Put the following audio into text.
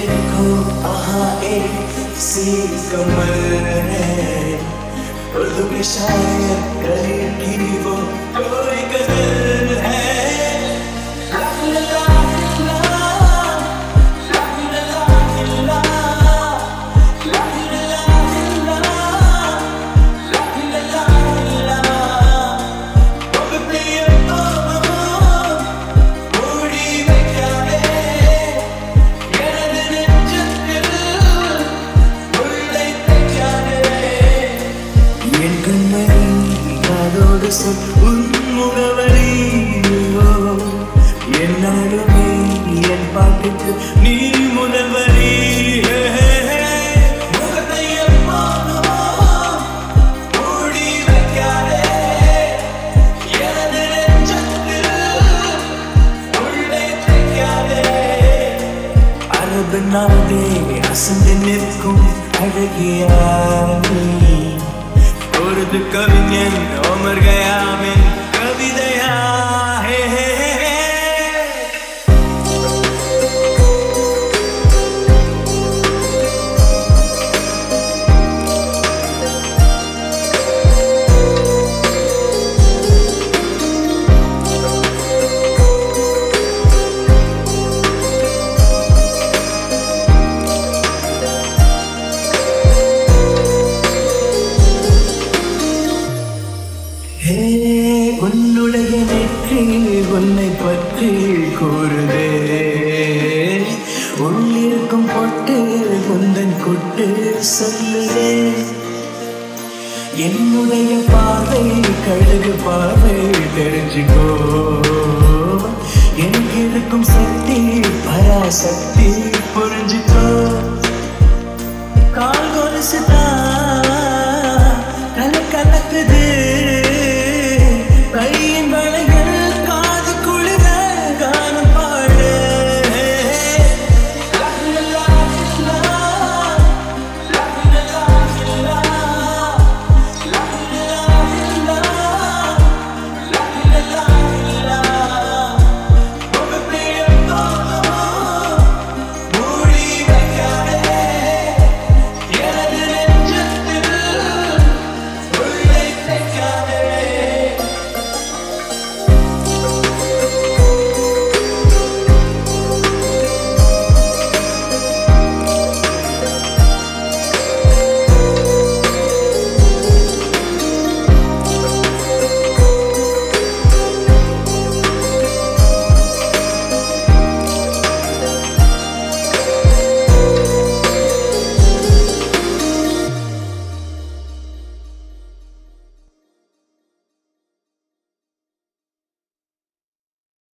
देखो वहाँ एक सी कमर है उर्दू के शायर गरीब की वो कोई कदर है ला ला ला ला, ला ला ला, ला ला ला ला, ला ला ला। உன்னைய மூடி வைக்காதே எனது நெஞ்சத்தில் உள்ளே தைக்காதே என் கண்மணி காதோடு சொல் உன் முகவரி ஓ, என்னாலுமே என் பாட்டுக்கு நீ முதல் வரி முகத்தை எப்போதும் மூடி வைக்காதே எனது நெஞ்சத்தில் உள்ளே தைக்காதே அரபு நாடே அசந்து நிற்கும் அழகியானி ஒரு கவிஞன் ஓமர் கயாமின் கவிதையா ஹே ஹே ஹே ஹே. ஹே, உன்னுடைய நெற்றி உன்னை பற்றி கூறுதே உள்ளிருக்கும் பொட்டு உந்தன் கொட்டு சொல்லுதே என்னுடைய பார்வை கழுகு பார்வை தெரிஞ்சுக்கோ எனக்கு இருக்கும் சக்தி பராசக்தி புரிஞ்சுக்கோ கால் கொலுசு